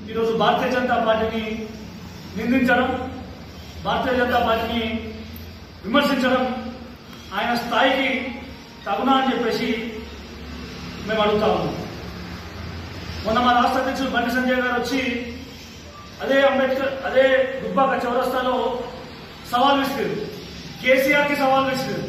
ఈరోజు భారతీయ జనతా పార్టీని నిందించడం భారతీయ జనతా పార్టీని విమర్శించడం ఆయన స్థాయికి తగునా అని చెప్పేసి మేము అడుగుతా ఉన్నాం మొన్న మా రాష్ట్ర అధ్యక్షులు బండి సంజయ్ గారు వచ్చి అదే అంబేద్కర్ అదే దుబ్బాక చౌరస్తాలో సవాల్ విసిరారు కేసీఆర్ కి సవాల్ విసిరారు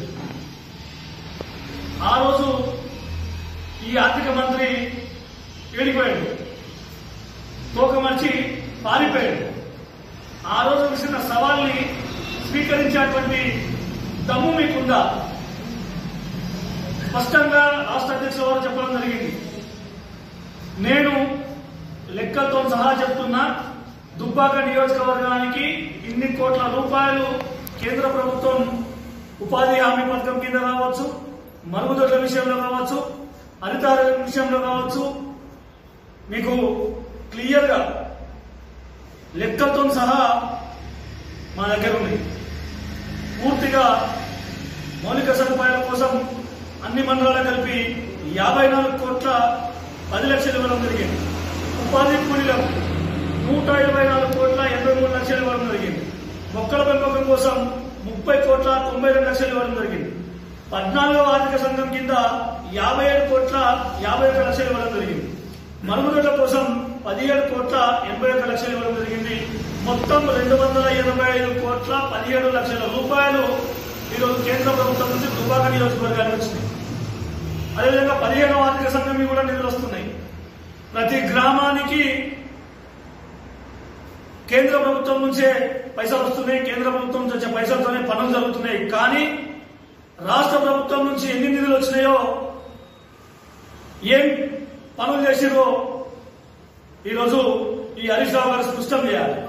ఆ రోజు ఈ ఆర్థిక మంత్రి ఏడిపోయాడు తోకమర్చి పారిపోయాడు ఆ రోజు విసిరిన సవాల్ని స్వీకరించేటువంటి దమ్ము మీకుందా స్పష్టంగా రాష్ట్ర అధ్యక్షుల వారు చెప్పడం జరిగింది నేను లెక్కలతో సహా చెప్తున్నా దుబ్బాక నియోజకవర్గానికి ఇన్ని కోట్ల రూపాయలు కేంద్ర ప్రభుత్వం ఉపాధి హామీ పథకం కింద కావచ్చు మరుగుదొడ్ల విషయంలో కావచ్చు హరితారోగ్యం విషయంలో కావచ్చు మీకు క్లియర్గా లెక్కలతో సహా మా దగ్గర ఉంది పూర్తిగా మౌలిక సదుపాయాల కోసం అన్ని మండలాలు కలిపి యాభై నాలుగు కోట్ల పది లక్షలు ఇవ్వడం జరిగింది ఉపాధి కూలీలకు నూట ఇరవై నాలుగు కోట్ల ఎనభై మూడు లక్షలు ఇవ్వడం జరిగింది మొక్కల పెంపకం కోసం ముప్పై కోట్ల తొంభై రెండు లక్షలు ఇవ్వడం జరిగింది పద్నాలుగవ ఆర్థిక సంఘం కింద యాభై ఏడు కోట్ల యాభై ఒక లక్షలు ఇవ్వడం జరిగింది మరుగుదొడ్ల కోసం పదిహేడు కోట్ల ఎనభై ఒక లక్షలు ఇవ్వడం జరిగింది మొత్తం రెండు వందల ఎనభై ఐదు కోట్ల పదిహేడు లక్షల రూపాయలు ఈరోజు కేంద్ర ప్రభుత్వం నుంచి దుబాక నియోజకవర్గానికి వచ్చినాయి అదేవిధంగా పదిహేనవ ఆర్థిక సంఘం కూడా నిధులు వస్తున్నాయి ప్రతి గ్రామానికి కేంద్ర ప్రభుత్వం నుంచే పైసలు వస్తున్నాయి కేంద్ర ప్రభుత్వం నుంచి వచ్చే పైసలతోనే పనులు జరుగుతున్నాయి కానీ రాష్ట్ర ప్రభుత్వం నుంచి ఎన్ని నిధులు వచ్చినాయో ఏం పనులు చేసిరో ఈరోజు ఈ హరీష్ రావు గారు స్పష్టం చేయాలి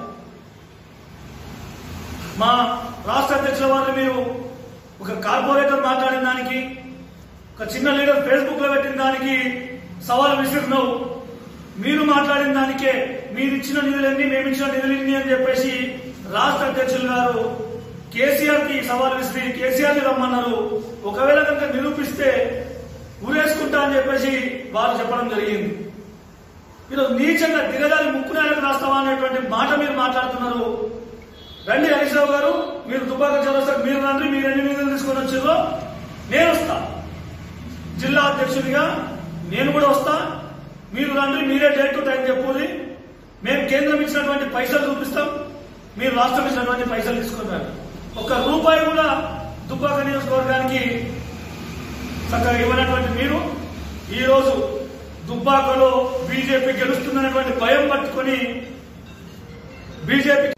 మా రాష్ట్ర అధ్యక్షుల వారిని మీరు ఒక కార్పొరేటర్ మాట్లాడిన దానికి ఒక చిన్న లీడర్ ఫేస్బుక్ లో పెట్టిన దానికి సవాల్ విసిరినావు మీరు మాట్లాడిన దానికే మీరు ఇచ్చిన నిధులన్నీ మేము ఇచ్చిన నిధులన్నీ అని చెప్పేసి రాష్ట్ర అధ్యక్షులు గారు కేసీఆర్ కి సవాల్ విసిరి కేసీఆర్ ని రమ్మన్నారు ఒకవేళ కనుక నిరూపిస్తే ఊరేసుకుంటా అని చెప్పేసి వారు చెప్పడం జరిగింది ఈరోజు నీచంగా దిగజారి ముక్కునేలకు రాస్తావా అనేటువంటి మాట మీరు మాట్లాడుతున్నారు రండి హరీష్ రావు గారు మీరు దుబ్బాక చౌరస్తాకు మీరు రండి మీరు ఎన్ని నిధులు తీసుకొని వచ్చారో నేను వస్తా జిల్లా అధ్యక్షుడిగా నేను కూడా వస్తా మీరు రండి మీరే డేట్ టు టైం చెప్పుది మేము కేంద్రం ఇచ్చినటువంటి పైసలు చూపిస్తాం మీరు రాష్ట్రం ఇచ్చినటువంటి పైసలు తీసుకున్నారు ఒక్క రూపాయి కూడా దుబ్బాక నియోజకవర్గానికి చక్కగా ఇవ్వనటువంటి మీరు ఈ రోజు దుబ్బాకలో బీజేపీ గెలుస్తుందనేటువంటి భయం పట్టుకొని బీజేపీ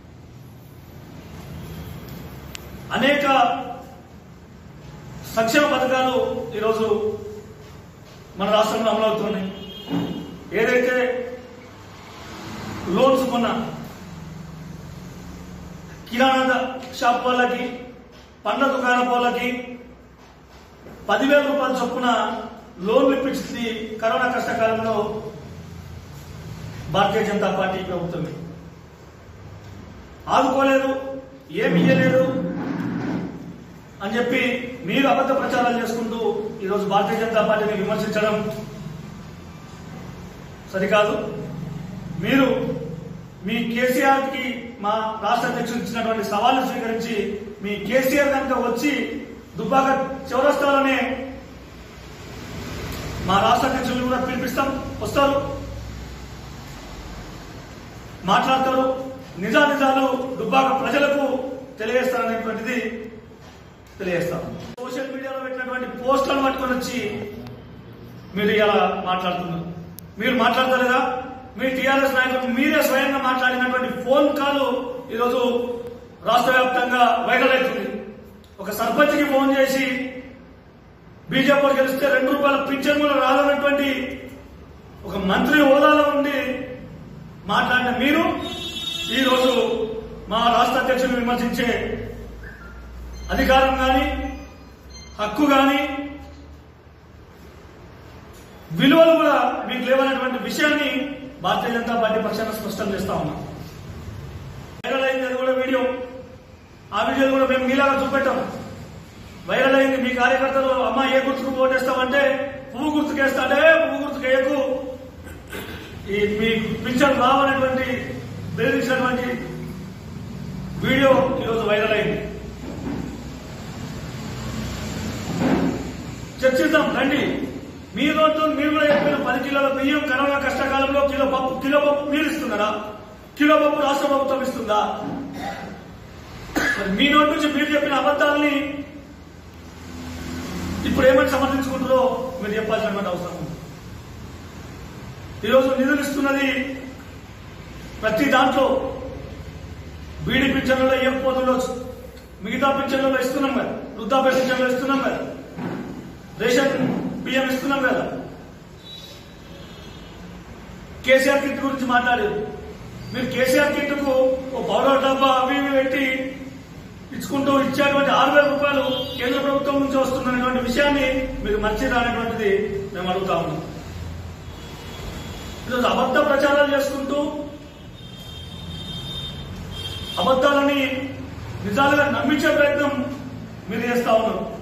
అనేక సంక్షేమ పథకాలు ఈరోజు మన రాష్ట్రంలో అమలవుతున్నాయి ఏదైతే లోన్స్ మొన్న కిరాణా షాప్ వాళ్ళకి పండ్ల దుకాణం వాళ్ళకి పదివేల రూపాయల చొప్పున లోన్లు ఇప్పించింది కరోనా కష్టకాలంలో భారతీయ జనతా పార్టీ ప్రభుత్వం ఆదుకోలేదు ఏమి ఇయ్యలేదు అని చెప్పి మీరు అబద్ధ ప్రచారాలు చేసుకుంటూ ఈరోజు భారతీయ జనతా పార్టీని విమర్శించడం సరికాదు మీరు మీ కేసీఆర్ కి మా రాష్ట్ర అధ్యక్షుడు ఇచ్చినటువంటి సవాళ్లు స్వీకరించి మీ కేసీఆర్ కనుక వచ్చి దుబ్బాక చౌరస్తాలోనే మా రాష్ట్ర అధ్యక్షులు కూడా పిలిపిస్తాం వస్తారు మాట్లాడతారు నిజానిజాలు దుబ్బాక ప్రజలకు తెలియజేస్తారనేటువంటిది తెలియజేస్తాం సోషల్ మీడియాలో పెట్టినటువంటి పోస్టులను పట్టుకొని వచ్చి మీరు ఇలా మాట్లాడుతున్నారు మీరు మాట్లాడతలేదా మీ టీఆర్ఎస్ నాయకులు మీరే స్వయంగా మాట్లాడినటువంటి ఫోన్ కాల్ ఈరోజు రాష్ట్ర వ్యాప్తంగా వైరల్ అవుతుంది ఒక సర్పంచ్కి ఫోన్ చేసి బీజేపీ గెలిస్తే రెండు రూపాయల పింఛన్ కూడా రాదన్నటువంటి ఒక మంత్రి హోదాలో ఉండి మాట్లాడిన మీరు ఈరోజు మా రాష్ట్ర అధ్యక్షులు విమర్శించే అధికారం కానీ హక్కు కానీ విలువలు కూడా మీకు లేవనేటువంటి విషయాన్ని భారతీయ జనతా పార్టీ పక్షాన స్పష్టం చేస్తా ఉన్నాం వైరల్ అయింది అది కూడా వీడియో ఆ వీడియోలు కూడా మేము మీలాగా చూపెట్టాం వైరల్ అయింది మీ కార్యకర్తలు అమ్మ ఏ గుర్తుకు ఓటేస్తామంటే పువ్వు గుర్తుకేస్తాడే పువ్వు గుర్తుకు వేయకు ఈ మీ పింఛన్ రావనేటువంటి బెదిరించినటువంటి వీడియో ఈరోజు వైరల్ అయింది చర్చిద్దాం రండి మీ రోజు మీరు కూడా చెప్పిన పది కిలోల బియ్యం కరోనా కష్టకాలంలో కిలో పప్పు కిలో పప్పు మీరు ఇస్తున్నారా కిలో పప్పు రాష్ట్ర ప్రభుత్వం ఇస్తుందా మరి మీ నోటి నుంచి మీరు చెప్పిన అబద్ధాలని ఇప్పుడు ఏమని సమర్థించుకుంటారో మీరు చెప్పాల్సినటువంటి అవసరం ఉంది ఈరోజు నిధులు ఇస్తున్నది ప్రతి దాంట్లో బీడీ పింఛన్లలో ఇవ్వకపోతుండొచ్చు మిగతా పింఛన్లలో ఇస్తున్నాం కదా వృద్ధాప్య పింఛన్లో ఇస్తున్నాం కదా రేషన్ బియ్యం ఇస్తున్నాం కదా కేసీఆర్ కిట్ గురించి మాట్లాడారు మీరు కేసీఆర్ కిట్ కు ఓ పౌడర్ డబ్బా అవి ఇవి పెట్టి ఇచ్చుకుంటూ ఇచ్చేటువంటి ఆరు వేల రూపాయలు కేంద్ర ప్రభుత్వం నుంచి వస్తున్నటువంటి విషయాన్ని మీరు మర్చిరా అనేటువంటిది మేము అడుగుతా ఉన్నాం ఈరోజు అబద్ధ ప్రచారాలు చేసుకుంటూ అబద్ధాలని నిజాలుగా నమ్మించే ప్రయత్నం మీరు చేస్తా ఉన్నారు